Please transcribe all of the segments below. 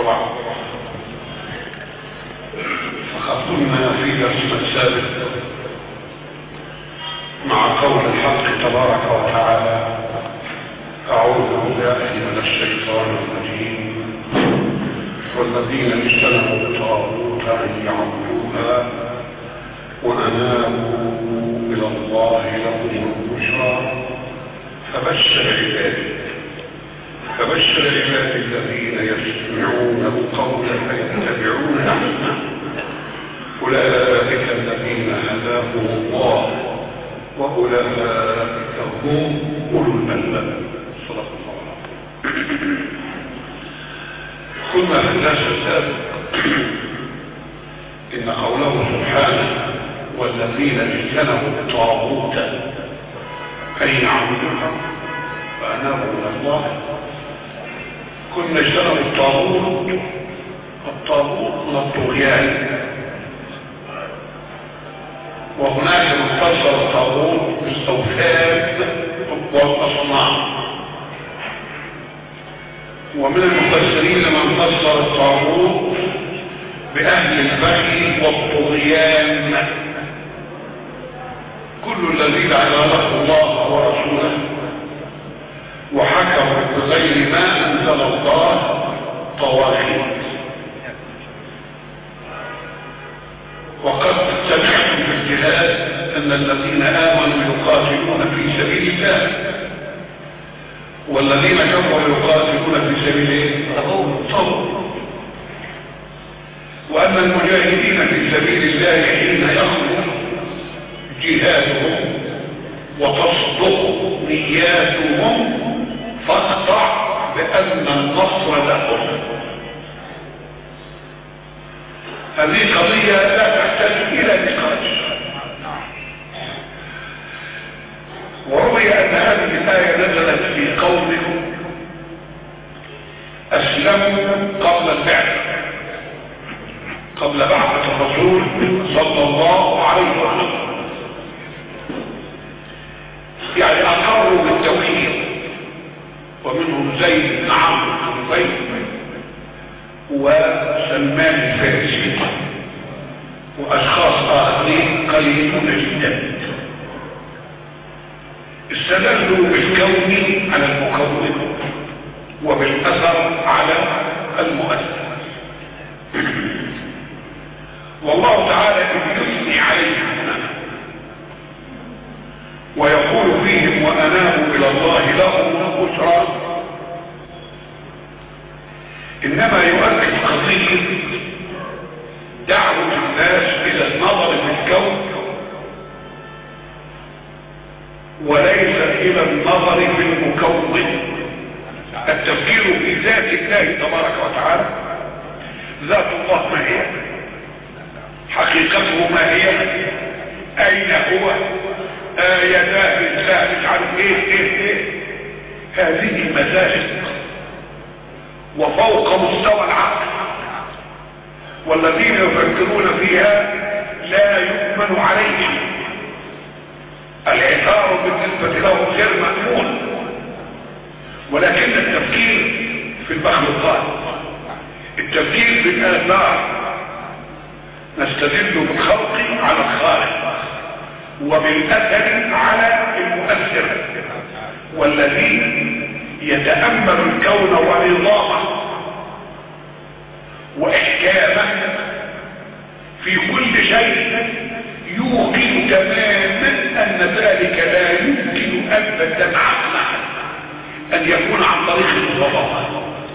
وبعد فقد كنا في درسنا السابق مع قول الحق تبارك وتعالى أعوذ بالله من الشيطان الرجيم والذين اجتنبوا الطاغوت أن يعبدوها وأنابوا إلى الله لهم البشرى فبشر عبادي فبشر عبادي الذين يستمعون القول فيتبعون احسنه اولئك الذين هداهم الله واولئك هم اولو الالباب صدق الله العظيم كنا في الناس السابق ان قوله سبحانه والذين اجتنبوا الطاغوت ان يعبدوها فانابوا الى الله كنا اجتنبوا الطاغوت الطاغوت من الطغيان وهناك من فسر الطاغوت بالاوثان والاصنام ومن المفسرين من فسر الطاغوت باهل البغي والطغيان كل الذين عباده الله ورسوله وحكموا بغير ما انزل الله طواغيت وقد سمعتم في الجهاد ان الذين امنوا يقاتلون في سبيل الله والذين كفروا يقاتلون في سبيل الطاغوت وان المجاهدين في سبيل الله حين يخرج جهادهم وتصدق نياتهم فاقطع بأن النصر لهم هذه قضية لا تحتاج إلى نقاش وروي أن هذه الآية نزلت في قوم أسلموا قبل البعثة قبل بعثة الرسول صلى الله عليه وسلم يعني أقروا بالتوحيد ومنهم زيد بن عمرو بن زيد وسلمان الفارسي واشخاص اخرين قليلون جدا استدلوا بالكون على المكون وبالاثر على المؤثر والله تعالى يثني عليهم ويقول فيهم وانابوا الى الله لهم البشرى انما يؤكد قضيه دعوه الناس الى النظر في الكون وليس الى النظر في المكون التفكير في ذات الله تبارك وتعالى ذات الله ما هي حقيقته ما هي اين هو آياتاه الله مش عارف ايه ايه ايه هذه مزاجد وفوق مستوى العقل والذين يفكرون فيها لا يؤمن عليهم العثار بالنسبة لهم غير مأمون ولكن التفكير في المخلوقات التفكير في الآثار نستدل بالخلق على الخالق وبالاثر على المؤثر والذي يتامل الكون ونظامه واحكامه في كل شيء يوقن تماما ان ذلك لا يمكن ابدا عقلا ان يكون عن طريق المضادات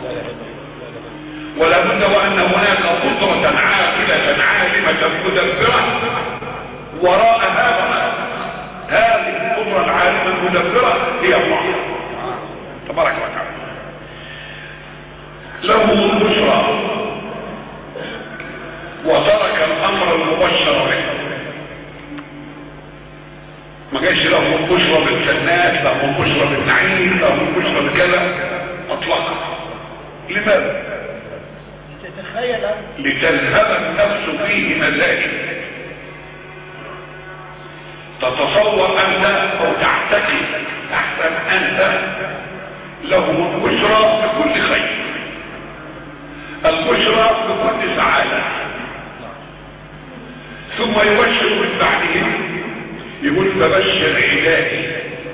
ولا بد وان هناك قدره عاقله عالمه مدبره وراء هذا هذه القدرة العالمة المدبرة هي الله تبارك وتعالى له البشرى وترك الامر المبشر به ما جاش له البشرى بالجنات له البشرى بالنعيم له البشرى بكذا اطلقا لماذا تتخيل لتذهب النفس فيه مزاجه تتصور انت او تعتقد احسن انت له البشرى بكل خير البشرى بكل سعادة ثم يبشر من بعده يقول فبشر عبادي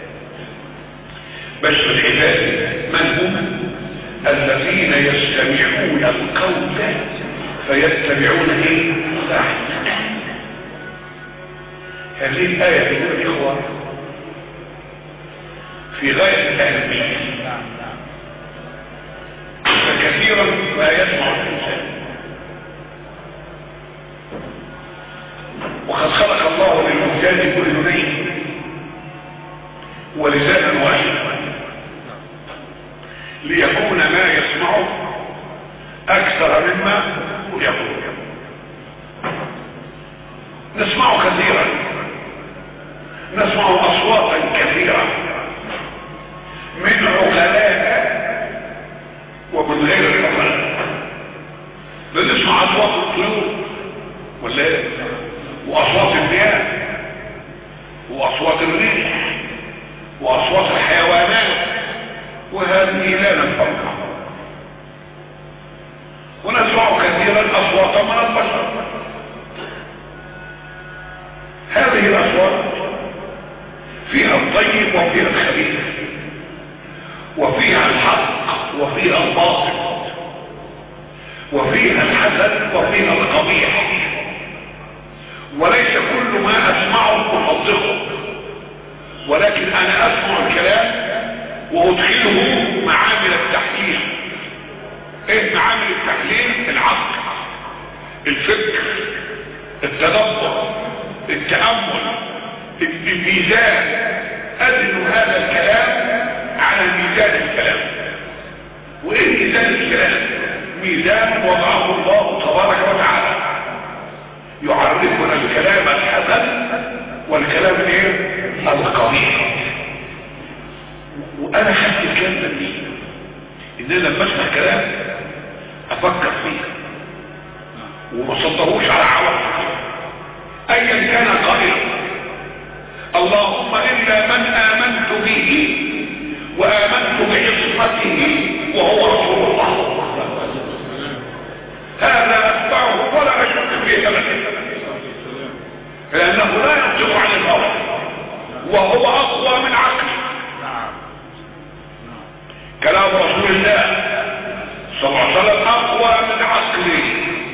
بشر عبادي من هم الذين يستمعون القول فيتبعون ايه احسنه هذه الآية تقول الإخوة في غاية الأهمية فكثيرا ما يسمع الإنسان وقد خلق الله للمجاد كل نيل ولسانا واحدا ليكون ما يسمعه أكثر مما يقول نسمع كثيرا نسمع أصواتا كثيرة من عقلاء ومن غير العقلاء بنسمع أصوات الطيور ولا ايه وأصوات المياه وأصوات الريح وأصوات الحيوانات وهذه لا نفهمها ونسمع كثيرا أصواتا من البشر هذه الأصوات فيها الطيب وفيها الخبيث وفيها الحق وفيها الباطل وفيها الحسن وفيها القبيح وليس كل ما اسمعه اصدقه ولكن انا اسمع الكلام وادخله معامل التحليل ايه معامل التحليل العقل الفكر التدبر التأمل الميزان أدن هذا الكلام على ميزان الكلام وإيه ميزان الكلام ميزان وضعه الله تبارك وتعالى يعرفنا الكلام الحسن والكلام الايه القبيح وانا خدت الكلمه دي ان انا لما اسمع كلام افكر فيه وما صدقوش على عواطف ايا كان قائلا اللهم الا من امنت به وامنت بعصمته وهو رسول الله هذا اتبعه ولا اشك في ابدا لانه لا ينطق عن الهوى وهو اقوى من عقله كلام رسول الله صلى الله عليه وسلم اقوى من عقله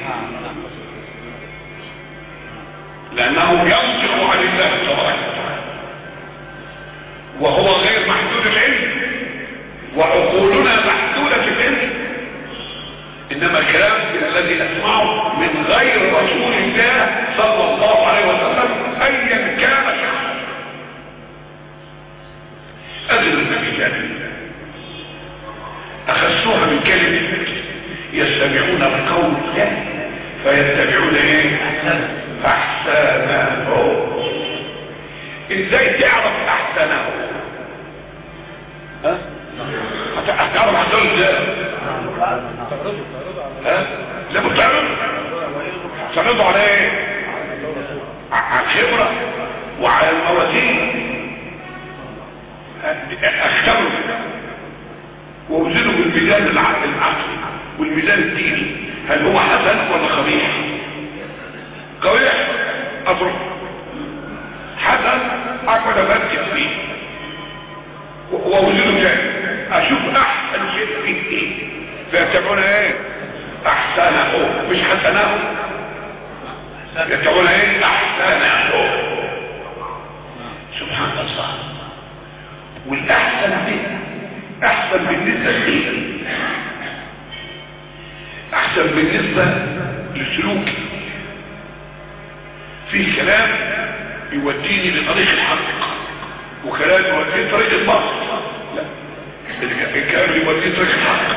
لانه ينطق عن الله تبارك وتعالى وهو غير محدود العلم وعقولنا محدودة العلم انما الكلام الذي اسمعه من غير رسول الله صلى الله عليه وسلم ايا كان شخص اجل النبي جانب اخذتها من كلمة يستمعون القول فيتبعون ايه احسنه ازاي تعرف احسنه ها هتعرف احسنه ازاي ها لا بتعرض تعرضوا على ايه على الخبرة وعلى الموازين اختبروا ووزنوا بالميزان العقلي والميزان الديني هل هو حسن ولا خبيث قبيح اضرب حسن اقعد افكر فيه ووزنه تاني اشوف احسن شيء فيه ايه فيتبعون ايه احسنه مش حسنه يتبعون ايه احسنه سبحان الله والاحسن دي احسن بالنسبة ليه احسن بالنسبة لسلوكي في كلام يوديني لطريق الحق وكلام يوديني لطريق الباطل لا الكلام اللي يوديني لطريق الحق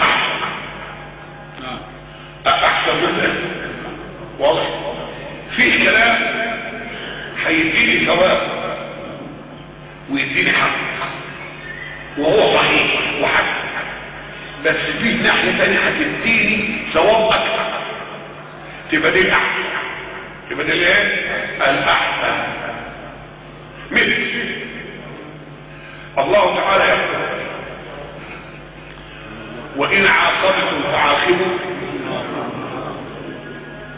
احسن احسن من ده واضح في كلام هيديني ثواب ويديني حق وهو صحيح وحق بس في ناحية تانية هتديني ثواب اكثر تبقى دي الاحسن تبقى دي الايه الاحسن مثل الله تعالى يقول وان عاقبتم فعاقبوا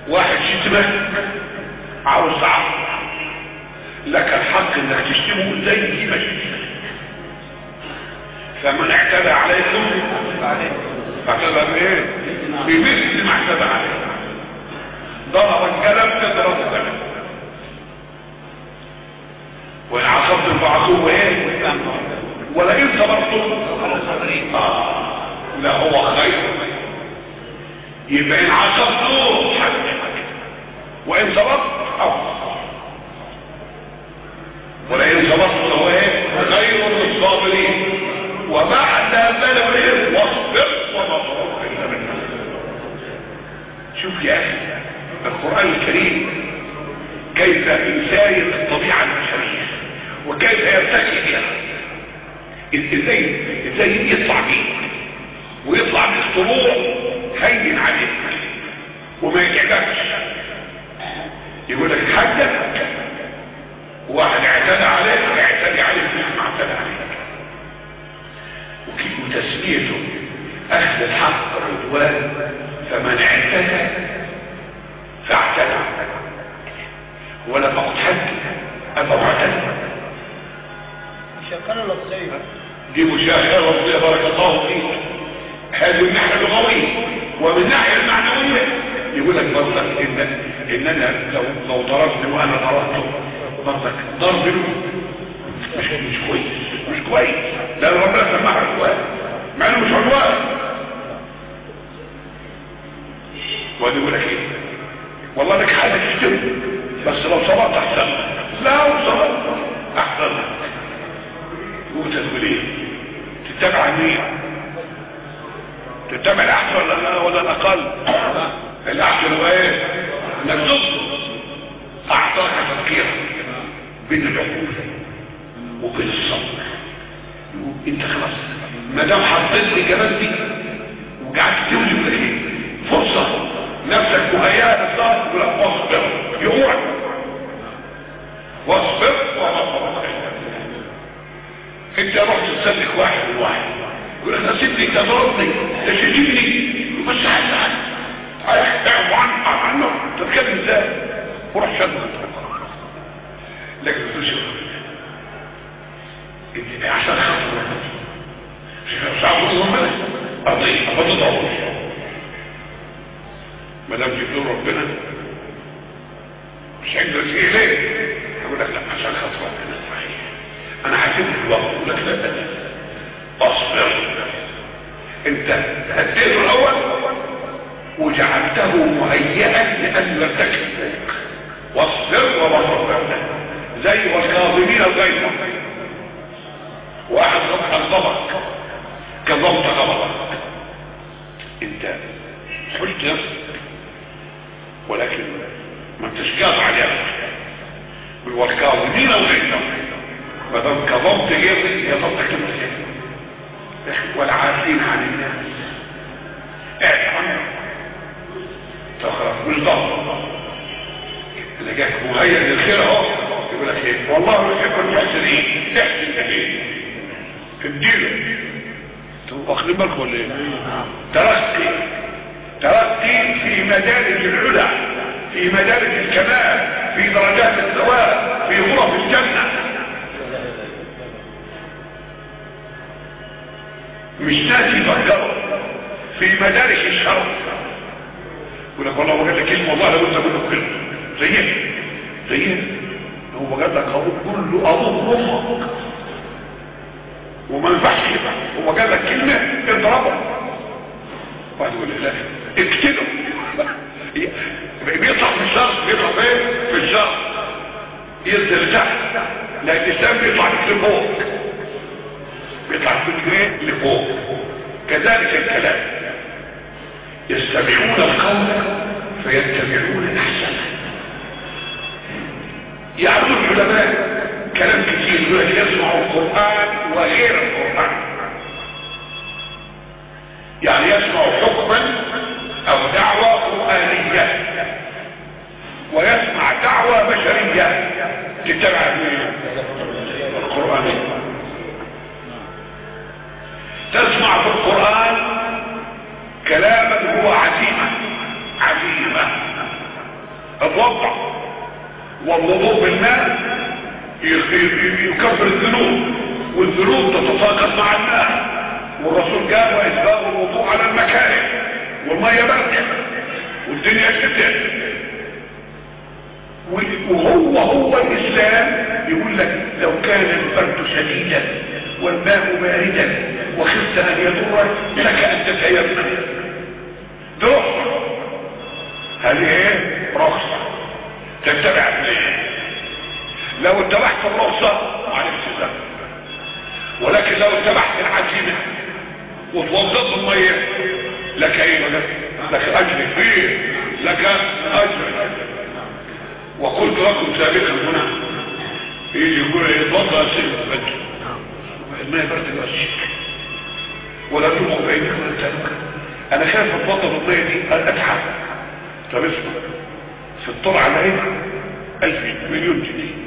واحد شتمك عاوز تعرف لك الحق انك تشتمه زي ما شتمك فمن اعتدى عليكم فاعتدى بايه بمثل ما اعتدى عليكم ضرب الكلام تضرب الكلام وان عصبتم فعصوه ايه ولئن صبرتم آه لا هو خير يبقى ان عصبتم حق وان صبرت افضل ولئن صبرت فهو ايه خير للصابرين وبعد ذلك ايه واصبر وما صبرت الا بالله شوف يا اخي القران الكريم كيف يساير الطبيعه البشريه وكيف يرتقي بها ازاي ازاي يطلع بيه ويطلع بالطلوع هين عليك وما يتعبكش يقول لك حاجه واحد اعتدى عليك اعتدي عليك ما اعتدى عليك وتسميته اخذ الحق عدوان فمن اعتدى فاعتدى ولا فقد حد ابا معتدى مشكلة لفظية دي مشاهدة ربنا بارك الله فيك هذه الناحية اللغوية ومن الناحية المعنوية يقول لك برضك ان ان انا لو لو ضربني وانا ضربته برضك ضرب مش مش كويس مش كويس لان ربنا سماها عدوان مع انه مش عدوان وده يقول لك ايه والله لك حاجه تشتري بس لو صبرت احسن لا لو صبرت احسن وتقول ايه تتبع مين تتبع الاحسن ولا ولا الاقل الاحسن هو ايه انك تصبر اعطاك تفكير بين العقول وبين الصبر انت خلاص ما دام حطيت الاجابات دي وقعدت توجد ايه فرصه نفسك مهيئه للصبر يقول لك واصبر يقولك واصبر وما صبرت انت رحت تسلك واحد من واحد يقول لك انا سيبني تضربني تشجيني بس عايز عايز اعفو عنه عنه تتكلم ازاي وروح شد لكن تقول شوف انت احسن خطوه مش صعب ربنا قضيه ما تضربوش ما دام جبت ربنا مش عنده شيء ليه اقول لك لا عشان خاطر ربنا صحيح انا حسيت الوقت اقول لك لا اصبر انت هديته الاول وجعلته مهيئا لان يرتكب واصبر وما زي والكاظمين الغيظ واحد غضبك كظمت غضبك انت حلت نفسك ولكن ما انتش قاطع عليها والكاظمين الغيظ ما دام كظمت غيظي يظبطك انت والعافين عن الناس اعف عنهم تخرج مش ضغط اللي جاك مهيئ للخير اهو يقول لك ايه والله يحب المحسنين احسن اليه اديله انتوا واخدين بالكم ولا ايه ترقي ترقي في مدارج العلا في مدارج الكمال في درجات الثواب في غرف الجنه مش ناس يفكروا في مدارك الشر يقول لك والله وقال لك كلمه والله لو انت قلت له كلمه زيها زيها هو قال لك ابوك كله ابوك امك وما ينفعش كده هو قال لك كلمه اضربه واحد يقول لا اقتله بيطلع في الشر بيطلع فين في الشر ينزل تحت لا الاسلام بيطلع لفوق بيطلع بالجنيه لفوق كذلك الكلام يستمعون القول فيتبعون احسنه يعلم العلماء كلام كتير يقول لك يسمعوا القران وغير القران يعني يسمع حكما او دعوه قرانيه ويسمع دعوه بشريه تتبع القرانيه تسمع في القرآن كلاما هو عزيمة عزيمة اتوضع والوضوء بالماء يكفر الذنوب والذنوب تتساقط مع الماء والرسول قال واسباب الوضوء على المكاره والميه بارده والدنيا شتاء وهو هو الاسلام يقول لك لو كان البرد شديدا والماء باردا وخفت ان يضرك لك ان تتيمم ده رخصه هذه ايه رخصه تتبع ليه لو اتبعت الرخصه معلش ذنب ولكن لو اتبعت العزيمه وتوظف الميه لك ايه لك اجر كبير لك اجر وقلت لكم سابقا هنا يجي يقول يتوضا سيد البدر الماء برد الوشك ولا تلقوا بعيدكم من التلك انا خايف اتوضا بالميه دي اتعب طب اسمع في الطلعه ده ايه الف مليون جنيه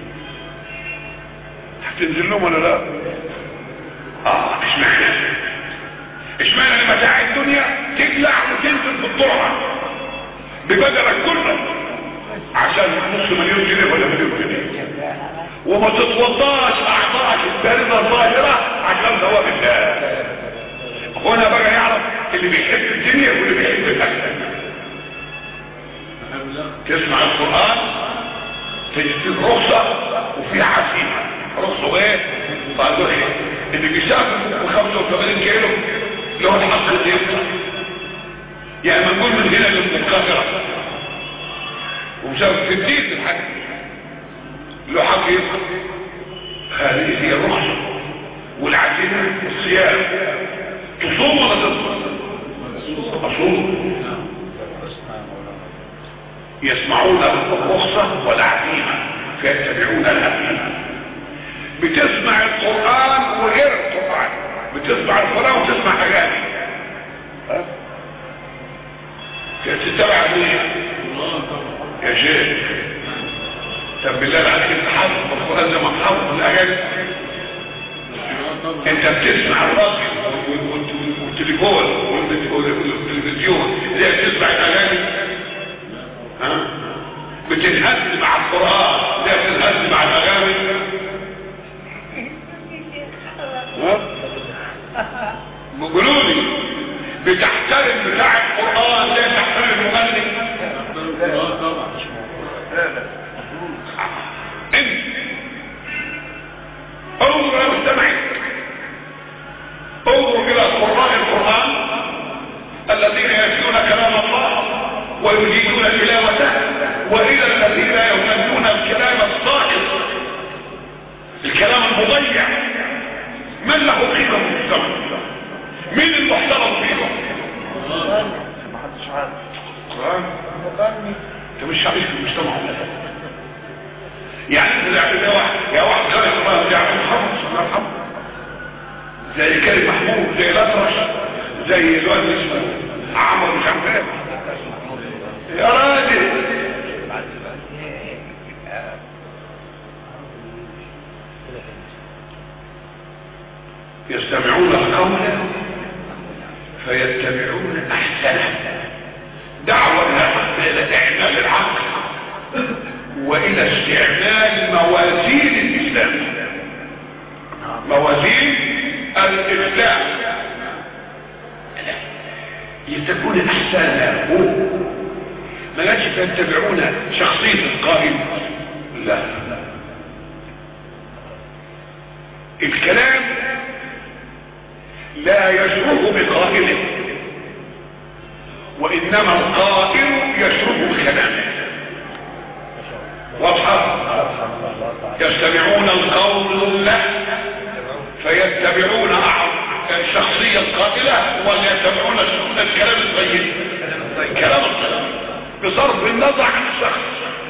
هتنزل لهم ولا لا اه اشمعنى اشمعنى لمتاع الدنيا تقلع وتنزل في الطلعه ببدلك كله عشان نص مليون جنيه ولا مليون جنيه وما تتوضاش اعضائك البارده الظاهره عشان ثواب الله هنا بقى يعرف اللي بيحب الدنيا واللي بيحب الاخره تسمع القران تجد رخصه وفيها عزيمه رخصه ايه فقالوا ايه اللي بيسافر ب 85 كيلو له الحق اللي يطلع يعني ما نقول من هنا للقاهره ومسافر في الدين الحج له حق يطلع هذه هي الرخصه والعزيمه الصيام تصوم ولا تصوم اصوم يسمعون الرخصة والعزيمة فيتبعون العزيمة بتسمع القرآن وغير القرآن بتسمع القرآن وتسمع أغاني تتبع مين يا شيخ طب بالله عليك انت حافظ القرآن زي ما حافظ الأغاني انت بتسمع الراديو والتليفون والتلفزيون زي بتسمع الأغاني ها بتنهز مع القرآن لا بتنهز مع الأغاني قولوا لي بتحترم بتاع القرآن لا تحترم المغني انت انظر يا مستمعي انظر الى قراء القرآن الذين يتلون كلام الله ويجيدون تلاوته والى الذين يهملون الكلام الساقط الكلام المضيع من له قيمه في المجتمع مين المحترم فيهم ما حدش عارف القران مغني انت مش عايش في المجتمع ولا لا يعني انت يعني يا واحد يا واحد قال القران يعني محمد الله يرحمه زي كريم محمود زي الاطرش زي الواد اسمه عمرو مش عارف ايه يا راجل يستمعون القول فيتبعون احسنه دعوة الى اعمال العقل والى استعمال موازين الاسلام موازين الاسلام يتبعون احسنه ما قالش فيتبعون شخصية القائل لا الكلام لا يشرب بقائله وانما القائل يشرب بكلامه واضحة يستمعون القول له فيتبعون الشخصية القائلة ولا يتبعون الكلام الطيب الكلام الطيب بصرف النظر عن الشخص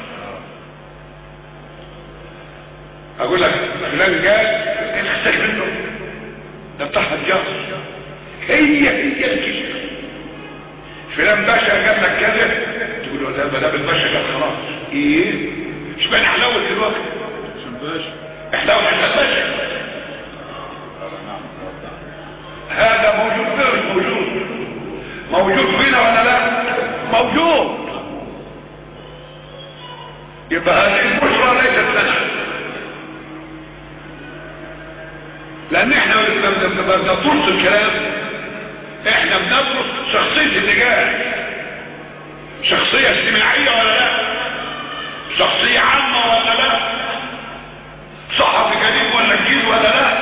اقول لك فلان قال انت خسك منه ده بتاع الجاز هي هي الكذب فلان باشا قال لك كذا تقول له ده ده الباشا قال خلاص ايه اشمعنى حلاوه دلوقتي عشان باشا احلاوه عشان باشا هذا موجود فين مش موجود موجود فينا ولا لا موجود يبقى هذه البشرى ليست لنا لان احنا لما بندرس الكلام احنا بندرس شخصية النجاح شخصية اجتماعية ولا لا شخصية عامة ولا لا صحفي جديد ولا جديد ولا لا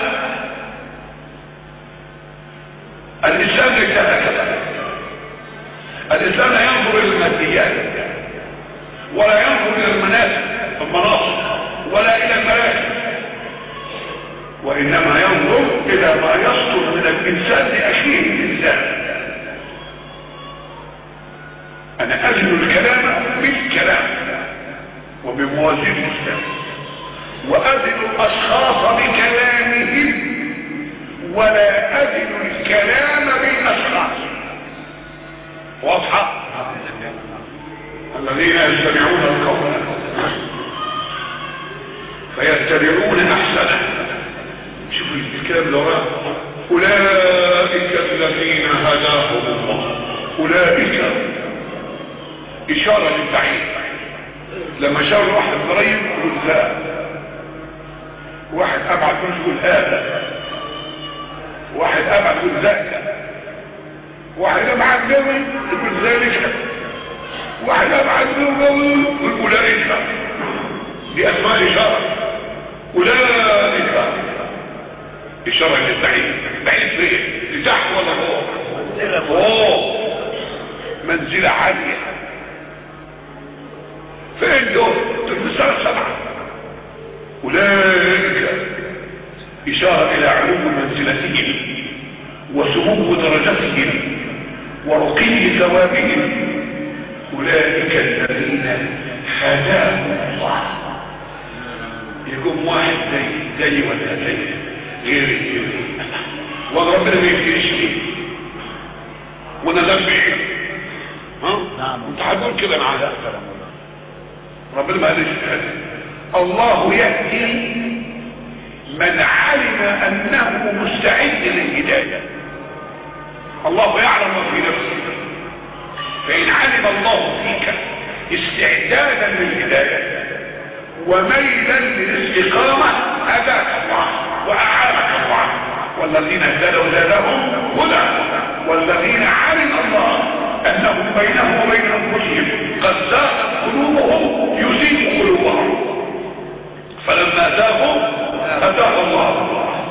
الإسلام ليس هكذا الإسلام لا ينظر إلى الماديات ولا ينظر إلى المناسب المناصب ولا إلى المراكز وإنما ينظر إلى ما يصدر من الإنسان لأخيه الإنسان أنا أزن الكلام بالكلام وبموازين الإسلام وأزن الأشخاص بكلامهم ولا أزن الكلام بالأشخاص واضحة الذين يستمعون القول فيتبعون أحسنه شوف الكلام اللي وراه أولئك الذين هداهم الله أولئك إشارة للبعيد لما شاور واحد قريب يقول لا واحد أبعد منه يقول هذا واحد أبعد يقول ذاك واحد أبعد قوي يقول ذلك واحد أبعد قوي يقول أولئك دي أسماء إشارة أولئك إشارة للبعيد بعيد فين لتحت ولا فوق فوق منزلة عالية فين دول المسألة سبعة أولئك إشارة إلى علو منزلتهم وسمو درجتهم ورقي ثوابهم أولئك الذين هداهم الله يكون واحد زي زي ولا زي غير غير والله ربنا ما يفتريش فيه وانا ذنبي ايه ها نعم. انت هتقول كده معايا ربنا ما قالش كده الله يهدي من علم انه مستعد للهدايه الله يعلم ما في نفسك فان علم الله فيك استعدادا للهدايه وميلا للاستقامه هداك الله واعانك الله والذين اهتدوا زادهم هدى والذين علم الله انهم بينهم وبين انفسهم قد زاغت قلوبهم يزيد قلوبهم فلما زاغوا هداه الله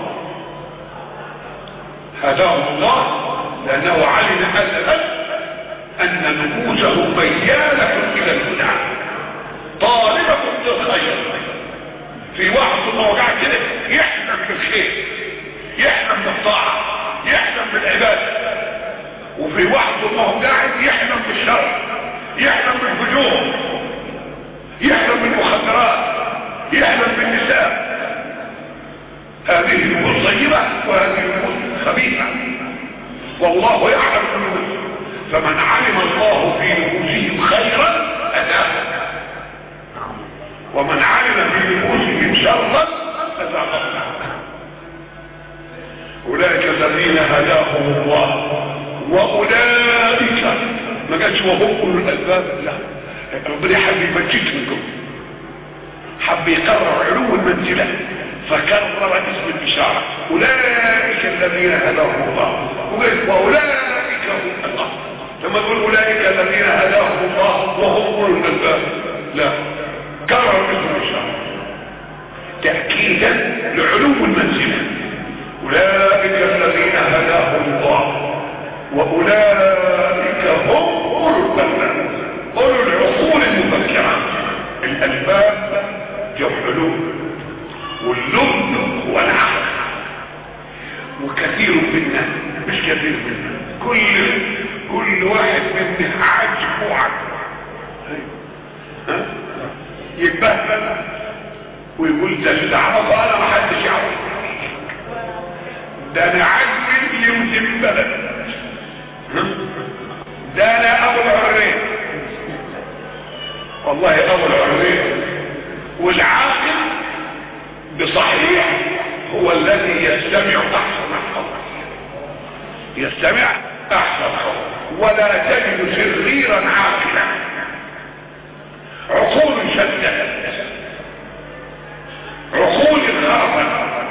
هداه الله لانه علم ازلا ان نفوسهم مياله الى الهدى طالبه للخير في واحد المواقع كده يحلم بالخير يحلم بالطاعه يحلم بالعباده وفي واحد ما هو قاعد يحلم بالشر يحلم بالهجوم يحلم بالمخدرات يحلم بالنساء هذه الامور طيبه وهذه الامور خبيثه والله يعلم الامور فمن علم الله في نفوسهم خيرا اتاه ومن علم في نفوسهم شرا ازاغه اولئك الذين هداهم الله واولئك ما قالش وهم اولو الالباب لا ربنا حب يمجد منكم حب يقرر علو المنزله فكرر اسم البشاره اولئك الذين هداهم الله وقال واولئك هم الله لما تقول اولئك الذين هداهم الله وهم اولو الالباب لا كرر اسم البشاره تاكيدا لعلو المنزله اولئك الذين هداهم الله واولئك هم اولو الالباب اولو العقول المفكره الالباب يحلون واللب هو العقل وكثير منا مش كثير منا كل كل واحد منا عاجب وعجب يتبهدل ويقول ده اللي عرفه انا ما حدش يعرف ده انا عجب يمسك البلد ده انا ابو العرين والله ابو العرين والعاقل بصحيح هو الذي يستمع احسن القول يستمع احسن القول ولا تجد شريرا عاقلا عقول شتى عقول انخرطت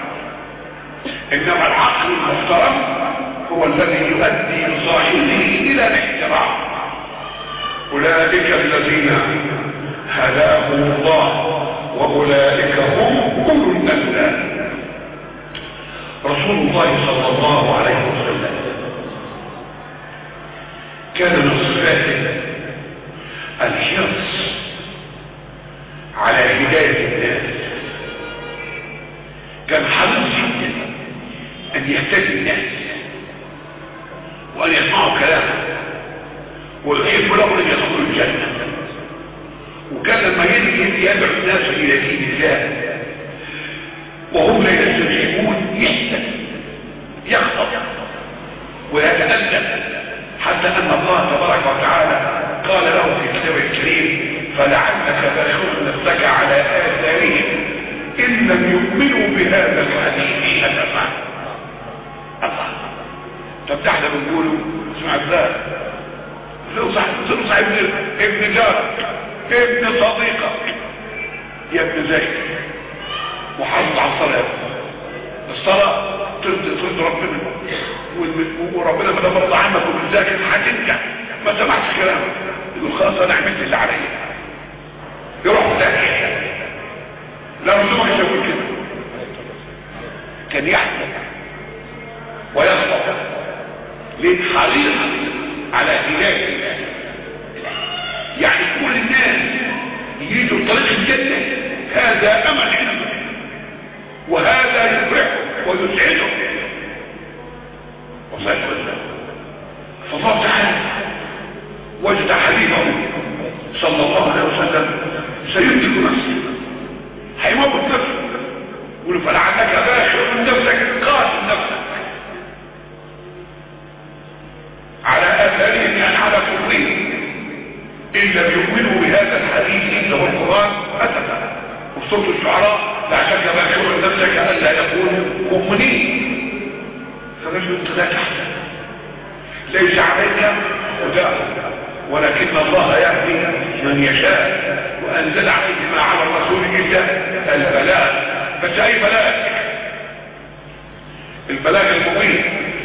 انما العقل المحترم هو الذي يؤدي بصاحبه الى الاحترام اولئك الذين هداهم الله واولئك هم اولو الالباب رسول الله صلى الله عليه وسلم كان من صفاته الحرص على هداية الناس كان حريص جدا ان يهتدي الناس وان يسمعوا كلامه ويحب لهم ان يدخلوا الجنة وكان لما يجي يدعو الناس الى دين الله وهم لا يستجيبون يحسن يخطب ويتألم حتى ان الله تبارك وتعالى قال له في كتابه الكريم فلعلك باخر نفسك على اثارهم ان لم يؤمنوا بهذا الحديث اسفا الله طب ده احنا بنقوله اسمع ازاي تنصح تنصح ابن ابن جارك ابن صديقك يا ابن زيد وحافظ على الصلاه الصلاه ترضي ترضي ربنا وربنا ما دام رضى عنك وبتذاكر هتنجح ما سمعتش كلامك يقول خلاص انا عملت اللي عليا يروح ذاكر لا رسول مش يقول كده كان يحزن ويخطب ليه حريص على هدايه الناس يعني كل الناس يجوا طريق الجنه هذا امل عنده وهذا يفرحه ويسعده وصلت فالله تعالى وجد حبيبه صلى الله عليه وسلم سيمسك نفسه هيموت نفسه يقول فلعلك باخر من نفسك قاتل نفسك على اثارهم يعني على كفرهم ان لم يؤمنوا بهذا الحديث اللي هو القران اسفا وصوت الشعراء لعلك باخر من نفسك الا يكونوا مؤمنين فرجل انت لا تحزن ليس عليك هداه ولكن الله يهدي من يشاء وانزل عليه ما على الرسول الا البلاغ بس اي بلاغ البلاغ المبين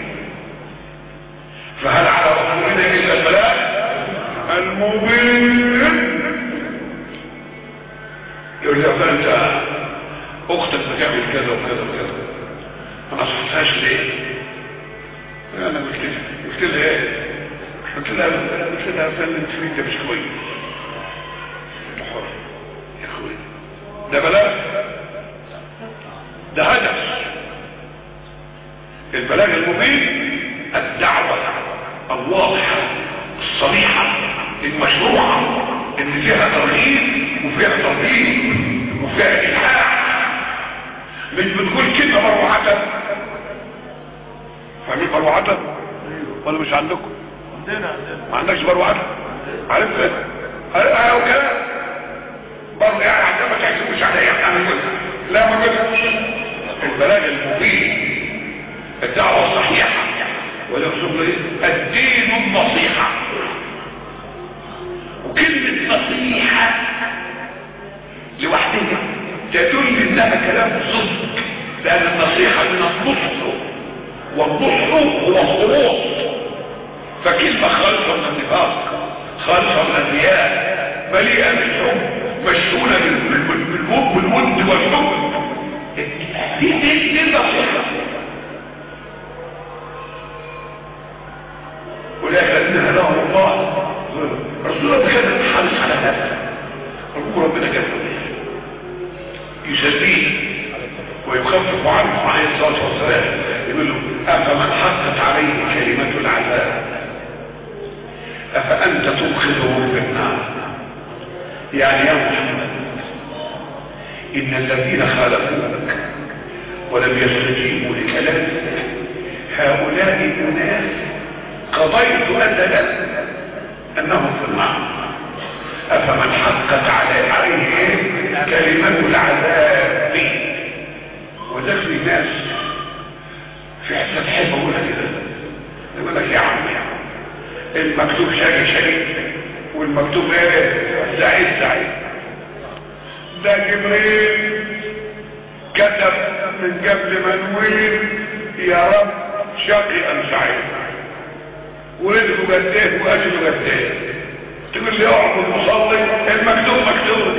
فهل على رسولنا الا البلاغ المبين يقول لي انت اختك بتعمل كذا وكذا وكذا ما نصحتهاش ليه انا قلت لها قلت لها ايه قلت لها قلت لها فعلا انت مش كويس انت حر يا اخوي ده بلاغ ده هدف البلاغ المبين الدعوة الواضحة الصريحة المشروعة اللي فيها ترغيب وفيها ترهيب وفيها إلحاح مش بتقول كلمة مروعة فاهمين مروعة ولا مش عندكم عندنا عندنا ما عندكش مروعة عارف ايه اه كده برضه يعني عندما تحكمش عليا انا قلت لا ما قلتش البلاغ المبين الدعوة الصحيحة ويقصد ايه الدين النصيحة وكلمة نصيحة لوحدها تدل انها كلام صدق لان النصيحة من النصح والنصح هو الخروج فكلمة خالصة من النفاق خالصة من الرياء مليئة بالحب مشحونة بالحب والود والحب دي دي دي النصيحة ولكن الذين هداهم الله رسول الله كان حريص على هذا ربنا ربنا كان يسليه ويخفف عنه عليه الصلاه والسلام يقول له افمن حقت عليه كلمه العذاب افانت تدخله في النار يعني يا محمد ان الذين خالفوك ولم يستجيبوا لكلامك هؤلاء الناس قضيت أجلا أنهم في النار أفمن حقت عليه عليه كلمة العذاب وده في ناس في حسن حب أقولها كده يقول لك يا عم المكتوب شاقي شاقي والمكتوب ايه سعيد سعيد ده جبريل كتب من قبل ما نولد يا رب شقيا سعيدا ولده قديه واجله قديه تقول لي اقعد المصلي المكتوب مكتوب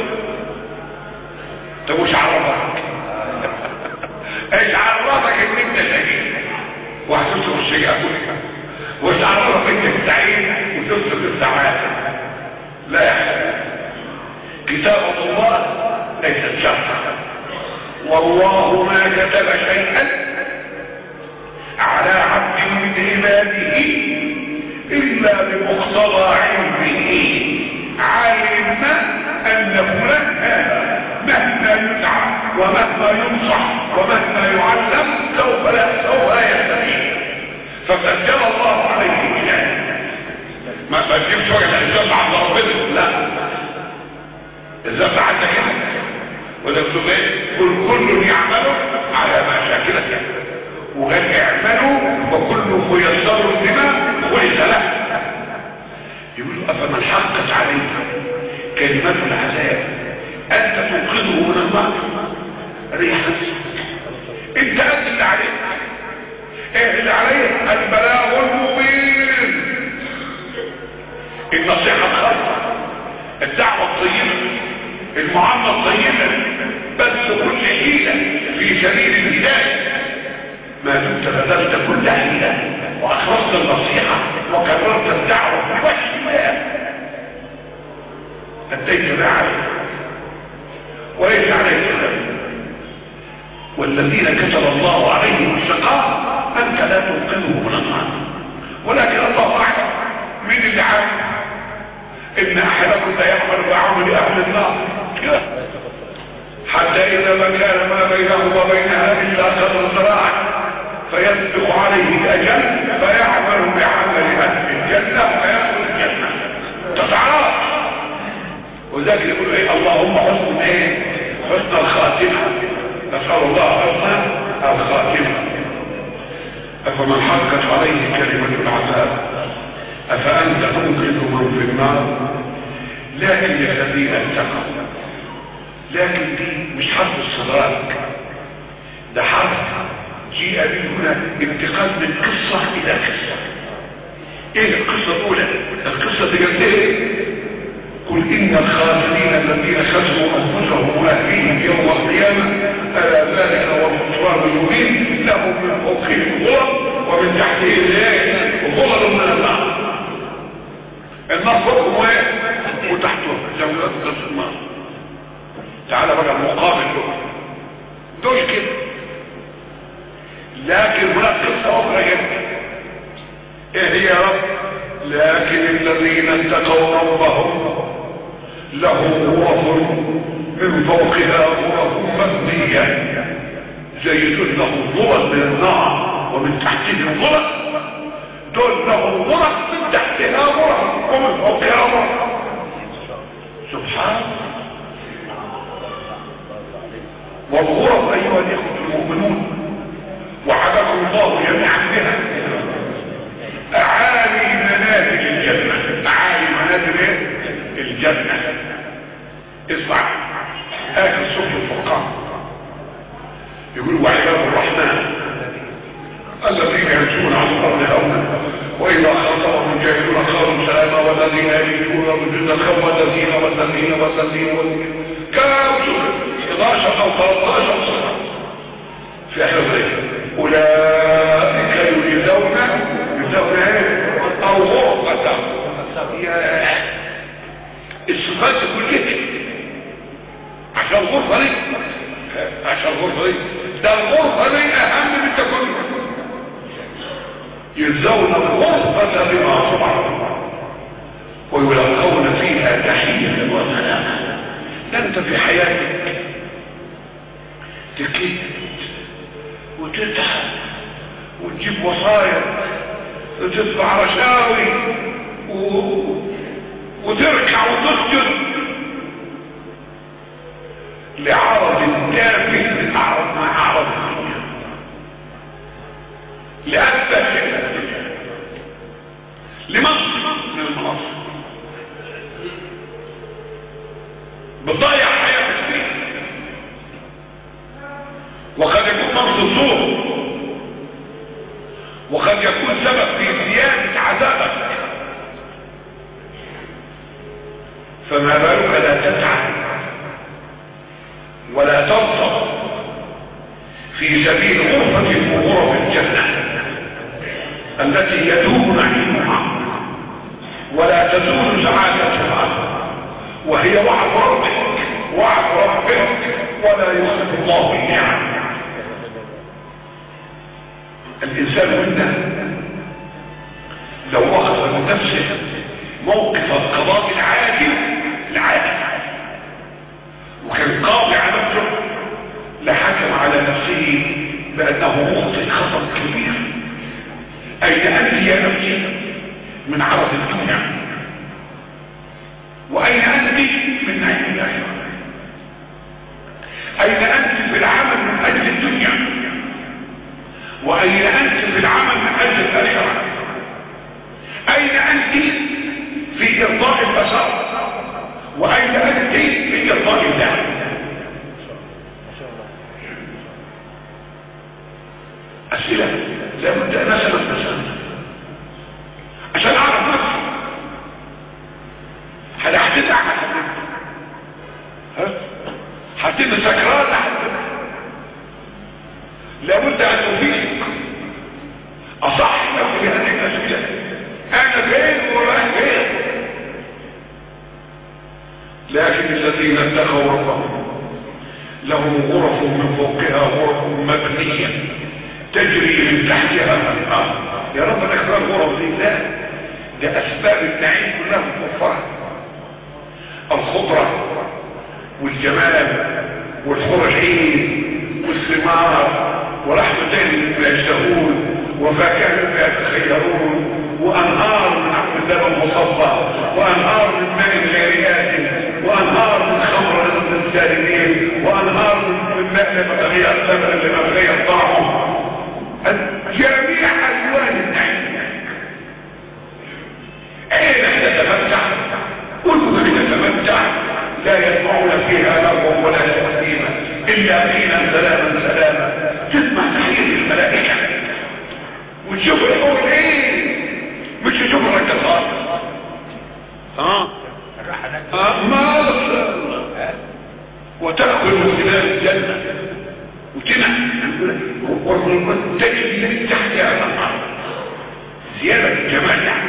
طب وش عرفك ايش عرفك ان انت شقي وهتصرف الشقاء وش عرفك انك سعيد وتصرف السعاده لا يا حبيبي كتابة الله ليست شرطا والله ما كتب شيئا على عبد من عباده الا بمقتضى علمه علم ان فلان هذا مهما يدعى ومهما ينصح ومهما يعلم سوف لا سوف لا يستفيد فسجل الله عليه بذلك ما تجيبش وجه الاسلام عند ربنا لا الزفت عندك هنا وده بتقول ايه قل كل يعمل على ما شاكلته وقال اعملوا وكل ميسر لما خلق له يقول افمن حقت عليك كلمات العذاب انت تنقذه من النار ريح انت قد اللي عليك ايه اللي عليك البلاغ المبين النصيحه الخاصه الدعوه الطيبه المعامله الطيبه بذل كل حيله في سبيل الهدايه ما دمت بذلت كل حيله واخلصت النصيحه وكررت الدعوه بوجه الله اديت ما عليك وليس عليك ذنب والذين كتب الله عليهم الشقاء انت لا تنقذه من النار ولكن الله اعلم مين اللي عارف ان احدكم لا يعمل بعمل اهل النار كده حتى اذا ما كان ما بينه وبينها الا قدر ذراع فيسبق عليه الاجل فيعمل بعمل اهل الجنه فيدخل الجنه تتعرف وذلك يقول ايه اللهم حسن ايه حسن الخاتمه نسال الله حسن الخاتمه افمن حقت عليه كلمه العذاب افانت تنقذ من في النار لكن الذين اتقوا لكن دي مش حرف الصدراك ده حرف جيء به هنا انتقال من قصة الى قصة ايه القصة الاولى القصة دي قلت ايه قل ان الخاسرين الذين خسروا انفسهم واهليهم يوم القيامة الا ذلك هو الخسران المبين لهم من فوقهم غرف ومن تحتهم ايه غرف من النار النار فوقهم ايه وتحتهم جولات قصة النار تعالى بقى المقابل دول دول كده لكن هناك قصة أخرى جدا إيه هي يا رب لكن الذين اتقوا ربهم لهم غرف من فوقها غرف مبنية زي دول لهم غرف من النار ومن تحتهم غرف دول لهم غرف من تحتها غرف ومن فوقها غرف سبحان الله والغرف ايها الاخوه المؤمنون وعدكم الله جميعا بها اعالي منازل الجنه اعالي منازل ايه الجنه اسمع اخر سوره الفرقان يقول وعباد الرحمن الذين يمشون على الارض هونا واذا خاطبهم الجاهلون قالوا سلاما والذين يجدون رجلا والذين والذين والذين والذين كم سوره 11 او 13 سنة في احنا ذلك اولئك يجزون يجزون ايه او غرفة يا الصفات كلها عشان الغرفة دي عشان الغرفة دي ده الغرفة دي اهم من التكون يجزون الغرفة بما صبروا ويلقون فيها تحية وسلاما ده انت في حياتك تكيد وتتعب وتجيب وصايا وتدفع رشاوي و... وتركع وتسجد لعرض تافه من اعرض ما اعرض الدنيا لأتفه من الدنيا لمصر من المناصب بتضيع حياتك فيه وقد يكون مرض الصور وقد يكون سبب في زيادة عذابك فما بالك لا تتعب ولا تنصب في سبيل غرفة من غرف الجنة التي يدوم نعيمها ولا تزول سعادتها وهي وعد ربك وعد ربك ولا يخلف الله النعم الانسان منا لو اخذ من نفسه موقف القضاء العادل العادل وكان قاضي على نفسه لحكم على نفسه بانه مخطئ خطا كبير اين انت يا نفسي من عرض الدنيا واين انت من نعيم الاخره اين انت في العمل من اجل الدنيا واين انت في العمل من اجل الاخره اين انت في ارضاء البشر واين انت في ارضاء الله اسئله لابد ان اسال نفسي عشان اعرف نفسي هل هتدع ها هتبقى سكران لابد ان تفيق اصح نفسي هذه الاسئله انا فين ورايح فين لكن الذين اتقوا ربهم لهم غرف من فوقها غرف مبنيه تجري من تحتها الانهار يا رب الاخبار غرف دي لا ده اسباب النعيم كلها متوفره الخضره والجمال والحور العين والثمار ورحمة مما يشتهون وفاكهة مما يتخيرون وانهار من عبد اللبن مصفى وانهار من ماء غير وانهار من خمر للسالمين وانهار من ماء لما تغير لبن لما تغير طعمه جميع الوان النعيم اين تتمتع كلنا نتمتع لا يسمعون فيها لغوا ولا تقديما الا قيلا سلاما سلاما تسمع تحيه الملائكه وتشوف الحور ايه مش تشوف الركضات ها آه ما وتأكل من خلال الجنة وتنع وتجري من تحتها الأنهار زيادة الجمال يعني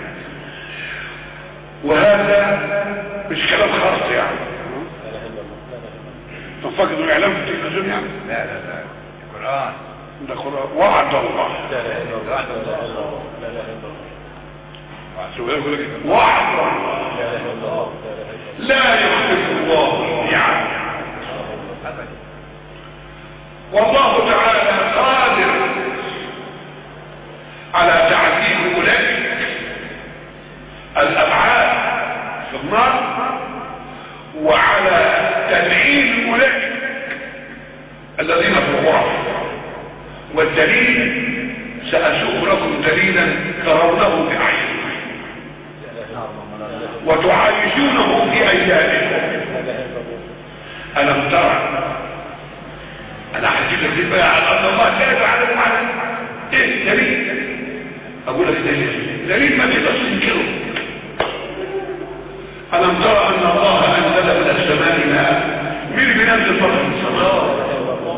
وهذا مش كلام خاص يعني تفكر الاعلام في التلفزيون يعني لا لا لا القرآن ده قرآن وعد الله وعد الله شو يقول لك وعد الله لا يخلف الله الميعاد والله تعالى قادر على تعذيب اولئك الابعاد في النار وعلى تنعيم اولئك الذين في الغرف والدليل سأسوق لكم دليلا ترونه بأعينكم وتعايشونه في أيامكم ألم ترى أنا حديث لك بقى على أن الله لا يعلم على إيه دليل أقول لك دليل دليل ما تقدرش تنكره ألم ترى أن الله أنزل من السماء ماء مين بينزل فضل من السماء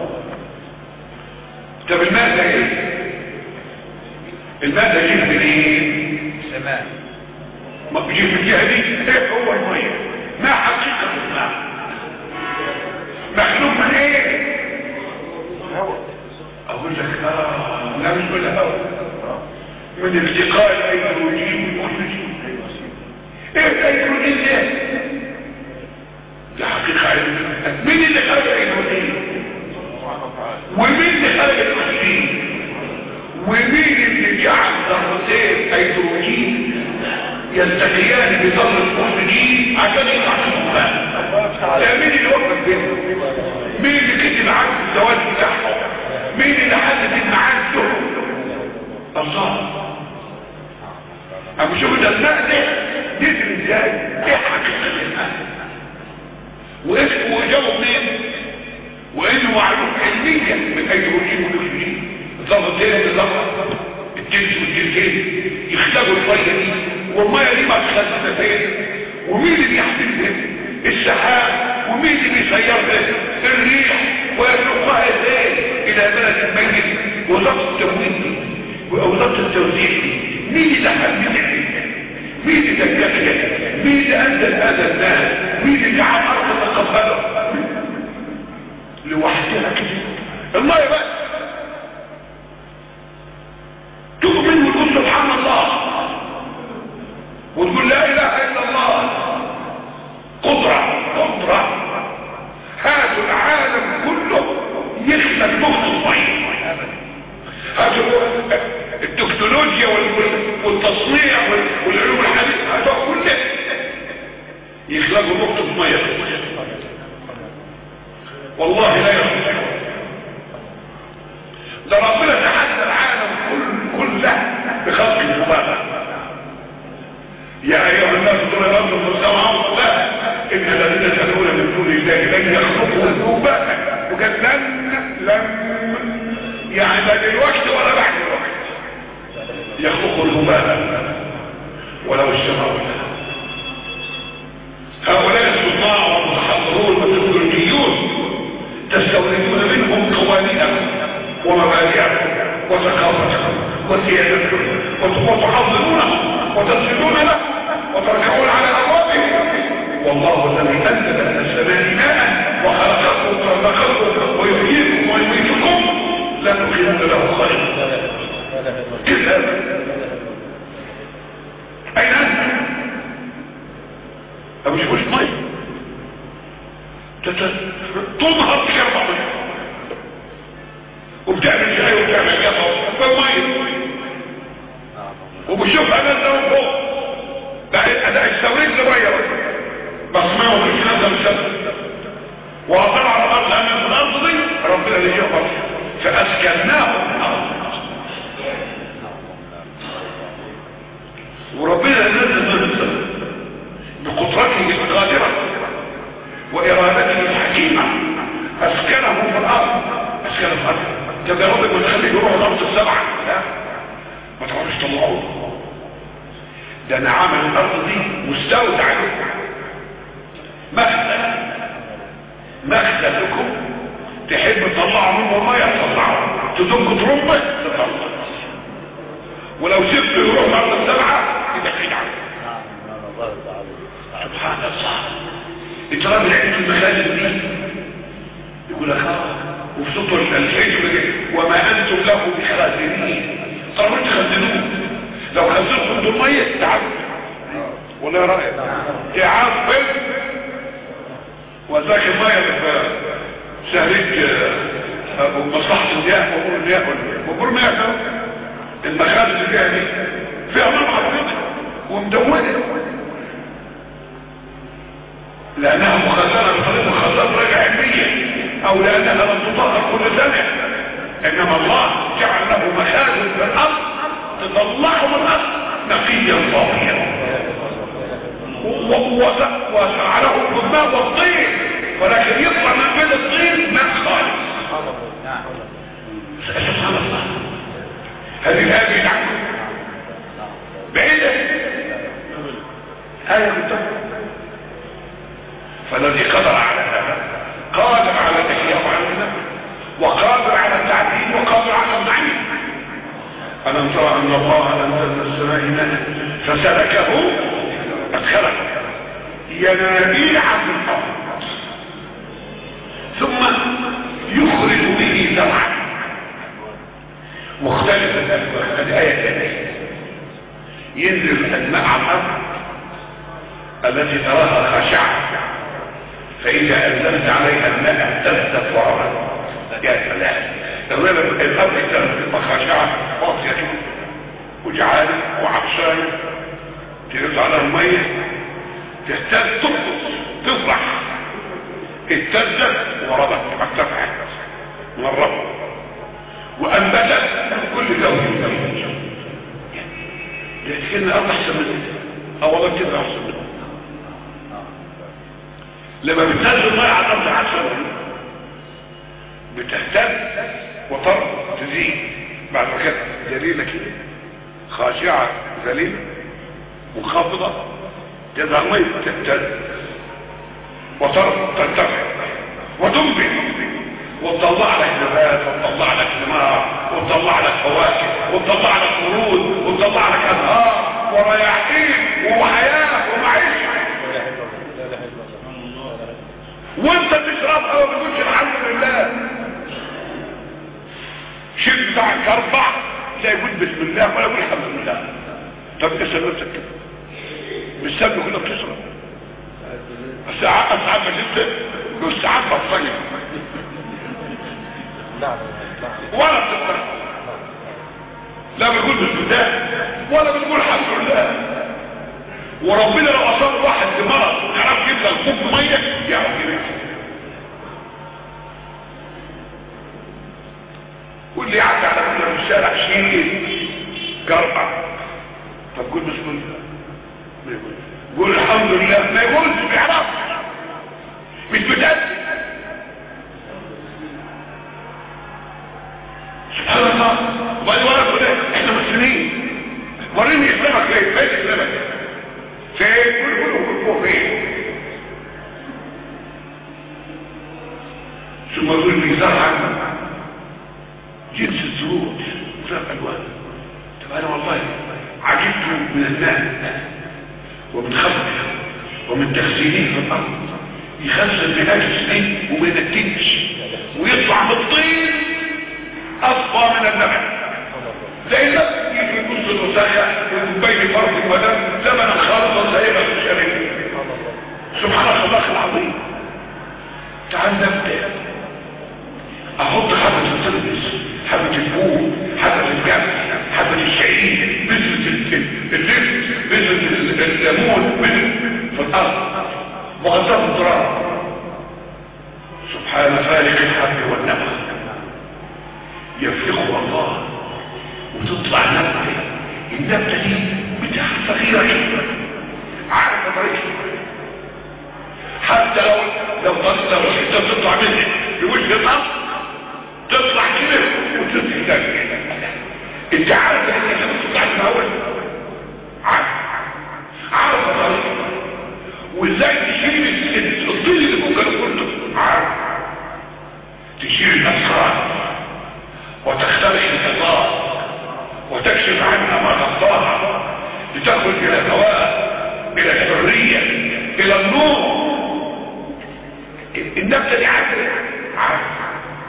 طب الماء ده ايه الماء ده جه منين سماء ما بيجي في الجهه دي ايه هو الميه ما حقيقه الماء مخلوق من ايه اقول لك اه لا مش من الهواء من التقاء الهيدروجين والاكسجين ايه الهيدروجين ده ده حقيقه علميه مين اللي خلق الهيدروجين ومين اللي خلق الاكسجين ومين اللي جعل ذرتين هيدروجين يلتقيان بذره الاكسجين عشان يطلع منهم ماء ده مين اللي وقف بينهم مين اللي كتب عقد الزواج بتاعهم مين اللي حدد الميعاد لهم الله اما شوف ده الماء ده يجري ازاي ايه حقيقه الماء واسمه وجابه منين وانه معلوم علمي كلية من هيدروجين والاكسجين ضغطين بالضغط الجلد والجلدين يخلقوا المية دي والمية دي ما تخلصنا فين ومين اللي بيحسبها السحاب ومين اللي بيسيرها الريح ويسوقها ازاي الى بلد الميت وزارة التموين ووزارة التوزيع مين اللي حدد مين اللي تكتشف مين اللي انزل هذا الناس مين اللي جعل ارض تقبله لوحدها كده المية بس تؤمن وتقول سبحان الله وتقول لا اله الا الله قدرة قدرة هذا العالم كله يخلق نقطة المية هذا التكنولوجيا والتصنيع والعلوم الحديثة هذا كله يخلقوا نقطة مية والله لا يستطيع ده ربنا تحدى العالم كل كله بخلق الذبابة يا ايها الناس دون ربكم سمعوا الله ان الذين تدعون من دون الله لن يخلقوا ذبابة وقال لن لن يعني لا دلوقتي ولا بعد الوقت يخلقوا ذبابة ولو السماوات هؤلاء الصناع والمتحضرون والتكنولوجيون تستوردون منهم قوانينكم ومبادئكم وثقافتكم وسيادتكم وتعظمونهم وتصلون له وتركعون على ابوابهم والله الذي انزل من السماء ماء وخلقكم ورزقكم ويحييكم ويميتكم لا تخيرون له خير كذاب اين انت مش مش ميه تنهض كربة وبتعمل شاي وبتعمل قهوة بالمية وبشوفها نازلة فوق بقى انا استوريت لمية بصمعه في هذا السبب وأطلع على الأرض أمام الأرض دي ربنا اللي يقبل فأسكناه الأرض وربنا نزل بقدرته القادرة وإرادته الحكيمة أسكنه في الأرض أسكنه في الأرض طب يا رب كنت خليه يروح الأرض السبعة لا ما تعرفش طلعوه ده أنا عامل الأرض دي مستودع مخزن مخزن لكم تحب تطلعوا منه ميه تطلعوا تدق ترمه تطلع ولو سبته يروح الأرض السبعة يبقى بعيد عنه سبحان الله انت راجل عندك المخازن دي يقول لك اه وفي سطر الحجم وما انتم له بخازنين طب انت خزنوه لو خزنتم دول ميه تعبوا ولا رايك تعبوا وذاك الميه اللي في شهرية مصلحة المياه وامور المياه وامور المياه المخازن اللي فيها دي فيها ميه عظيمه ومدونه لانها مخزنة بطريقة مخزنة راجع علمية او لانها لم تطلق كل سنة انما الله جعل له مخازن في الارض تطلعه من الارض نقيا صافيا وجعله الماء والطين ولكن يطلع من بين الطين ماء خالص سبحان الله هذه الآية عنكم بعيدة آية متفق فالذي قدر على هذا قادر على الإحياء وعلى النفس وقادر على التعديل وقادر على النعيم ألم ترى أن الله أنزل من السماء ماء فسلكه أدخله ينابيع في الأرض ثم يخرج به زرعا مختلفة الآية الثانية ينزل الماء على الأرض التي تراها خاشعة فإذا أنزلت عليها الماء اهتزت وربت يا سلام الرب الأرض اهتزت خاشعة فاضية وجعانة وعطشانة تنزل على المية تهتز تقص تفرح اهتزت وربت ارتفعت مرة وأنبتت كل زوج زوج لكن الأرض أحسن منها أو والله كده أحسن منها لما بتنزل المية على الأرض عشان بتهتم وترضى تزيد بعد ما كانت ذليله كده خاشعه ذليله منخفضه تظهر ميه تهتز وترضى ترتفع وتنبت وتطلع لك نبات وتطلع لك ثمار وتطلع لك فواكه وتطلع لك ورود وتطلع لك انهار ورياحين وحياه ومعيشه وانت تشربها وما تقولش الحمد لله شيء بتاع اربع لا يقول بسم الله ولا يقول الحمد لله طب اسال نفسك كده بالسبب كلك تشرب الساعة أسعد ما جبت والساعات بطية ولا بتطلع لا بتقول بسم الله ولا بتقول الحمد لله وربنا لو اصاب واحد بمرض يعرف يبدا الكوب ميه يعرف يمشي واللي يعدي على كل في الشارع شيل جرأة طب قول بسم الله ما يقول قول الحمد لله ما يقولش بيعرف مش متأكد سبحان الله وبعد ولا تقول احنا مسلمين وريني اسلامك ليه فين اسلامك فين كل كل كل فين ثم يقول لي زرعا جنس الزروع وفاق الوان طب انا والله عجبت من الناس ومن خلقه ومن تخزينه في الارض يخزن بلاك سنين وما ينتجش ويطلع بالطين اصفى من اللبن لان يجي يبص المسخة وبين فرض ودم زمنا خالصا سيبا في الشريك سبحان الله العظيم تعال نبدأ احط حبة التلبس حبة الفول حبة الجبل حبة الشعير بذرة اللفت بذرة الليمون في الارض مغطاة التراب سبحان فالق الحب والنبع يفرقها الله وتطلع نبتة النبتة دي بتاعها صغيرة جدا عارفة طريقة حتى لو لو لو انت تطلع منها بوجه الارض تطلع كده وتطلع تاني انت عارف ان انت بتطلع من اول عارف عارف طريقة وازاي تشيل الظل اللي ممكن كله عارف تشيل الاسرار وتخترق الفضاء وتكشف عنها ما غطاها لتخرج الى الهواء الى الحرية الى النور النبتة دي عارفة عارفة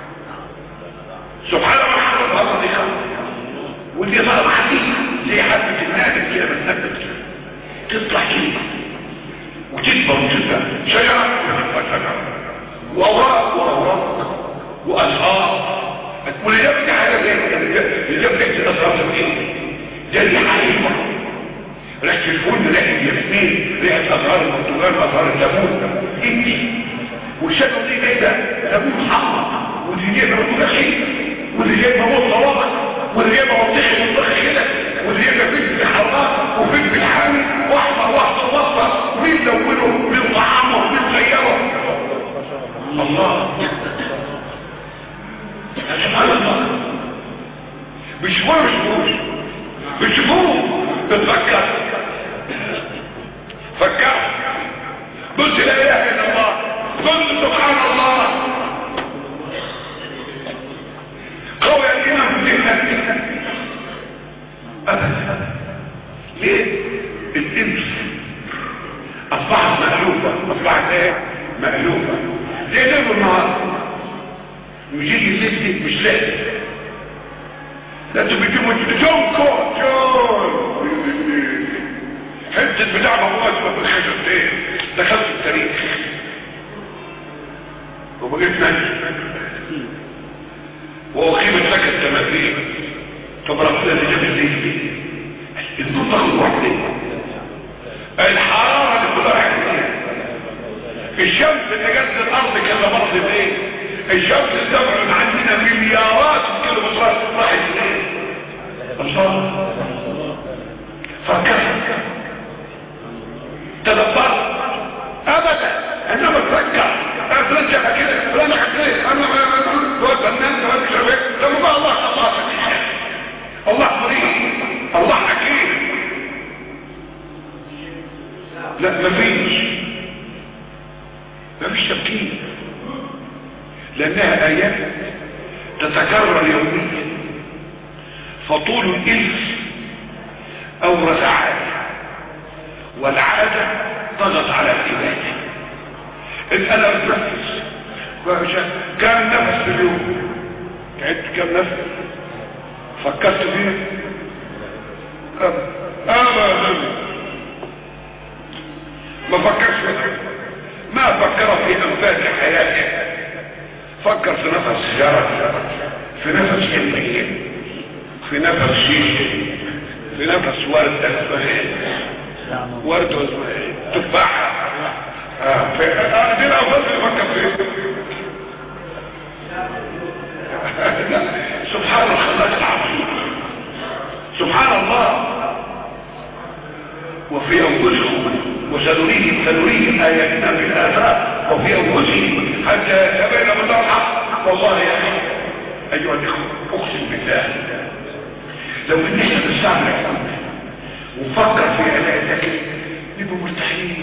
سبحان الله حرم الله دي خلق ودي ظلم حديث زي حبة النادم كده بتنبت كده تطلع كده وتكبر وتبقى شجرة وتبقى شجرة وأوراق وأوراق وأزهار ولجبت حاجة زي لجبت الأزهار زي ده اللي حقيقة ريحة الفل ريحة الياسمين ريحة أزهار البرتغال أزهار الليمون انتي والشجرة دي جايبة ليمون حمر ودي جايبة مدخين ودي جايبة موت صوابع ودي جايبة منطقة منطقة كده ودي جايبة فلفل حراق وفلفل حامي واحمر واحمر واحمر مين لونه من طعامه من غيره الله سبحان الله بيشوفوه بيشوفوه بيشوفوه بتفكر فكر قلت لا اله الا الله قلت سبحان الله قوي الامام في ذهنك ابدا ليه الانس اصبحت مألوفة اصبحت ايه مألوفة زي ده النهارده يجي الليل مش لازم ده انتوا بتجيبوا جون كور جون حته بتاع مقواس ما في الخشبتين دخلت التاريخ وبقيت ملك واقيمت لك التماثيل طب ربنا اللي جاب الليل ليه النور تاخد وحدين الحراره اللي كلها حدين الشمس اللي جت الارض كذا مرض ليه الشمس تبعد عننا مليارات كيلومترات راحت ليه الله فكر تدبر ابدا انما تفكر اترجع كده فلان حكيت انا توزع لانها ايات تتكرر يوميا فطول الالف اورث عاده والعاده ضغط على العباده انا بتنفس كم نفس في اليوم عدت كم نفس فكرت فيه ابدا ما فكرش فيه ما فكر في انفاس حياته فكر في نفس سيارة في نفس علمية في نفس شيشة في نفس ورد اسمه ورد اسمه تفاحة اه في اه دي الانفاس اللي فكر فيه سبحان الخلاق العظيم سبحان الله وفي انفسكم وسنريهم سنريهم اياتنا في الافاق وفي انفسهم حتى يتبين من الحق والله يا اخي ايها الاخوه اقسم بالله لو ان احنا نستعمل عقولنا ونفكر في علاجك نبقى مرتاحين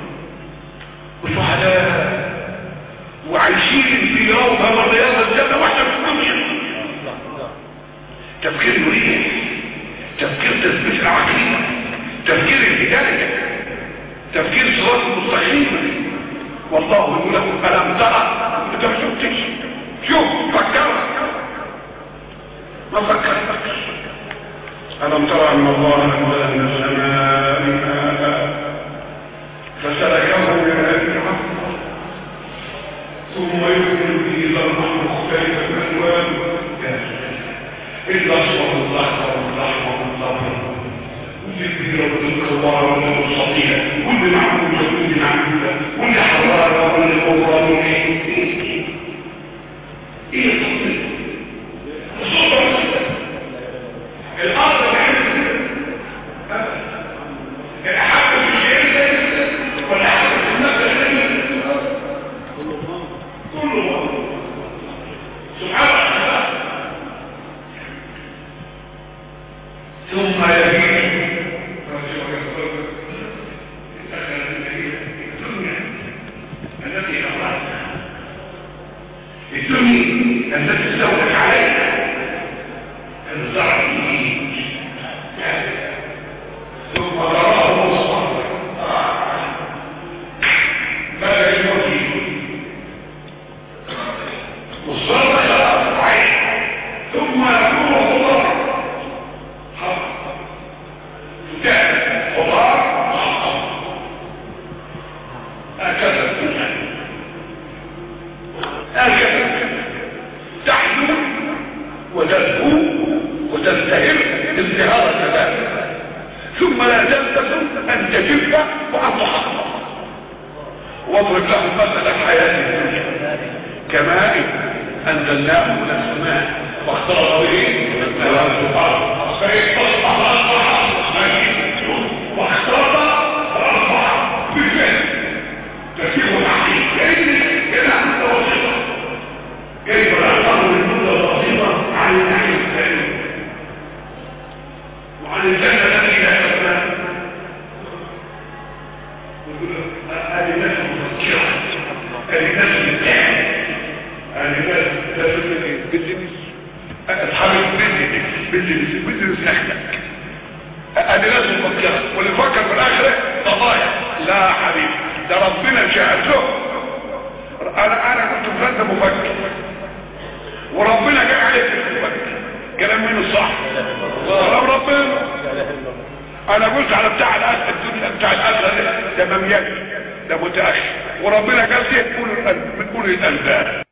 وسعداء وعايشين في روضه من رياض الجنه واحنا في الدنيا تفكير مريح تفكير تثبيت العقيده تفكير الهدايه تفكير صراط المستقيم والله يقول لكم الم ترى انت ما شفتش شوف فكر ما فكرتش الم ترى ان الله انزل من السماء ماء فسلكه من الارض ثم يخرج به الارض مختلفا الوانه الاصفر الاخضر الاحمر الاخضر والكبيرة والكبار والمستطيع كل معمول مسؤول عن كل حرارة كل قوة ايه ايه التصوير الصورة الارض الحق في الشيء ولا حق في النفس كله سبحان الله ثم يبيت التي أخرجتها الدنيا التي استولت عليها الزرع ثم ضربه مصطفى ماذا يموت والصرف خلاص عين ثم يكون خضار حق فتاة خضار حق هكذا الدنيا هكذا تحلو وتزهو وتزدهر ازدهار كذلك ثم لا تلتزم ان تجف وان تحقق واضرب لهم مثل الحياة الدنيا كماء انزلناه من السماء واختلط به الناس الارض فاصبح اصبح واختلط فاصبح بالفعل تسير العقيد كيف كان متوسطه كيف نعتبر المده البسيطه عن النعيم الثاني وعن الجنه التي لا تفنى هذه الناس مفكره هذه الناس بتعمل هذه الناس بزنس اصحاب البزنس بزنس بزنس اخلك هذه ناس مفكره واللي فكر في الاخره ضايع لا حبيبي ده ربنا شاهد له انا انا كنت فانت مفكر وربنا جاي عليك مفكر كلام مين الصح كلام ربنا انا قلت على بتاع الاسد الدنيا بتاع الاسد ده مميز ده متاخر وربنا قال ايه بتقول القلب بتقول القلب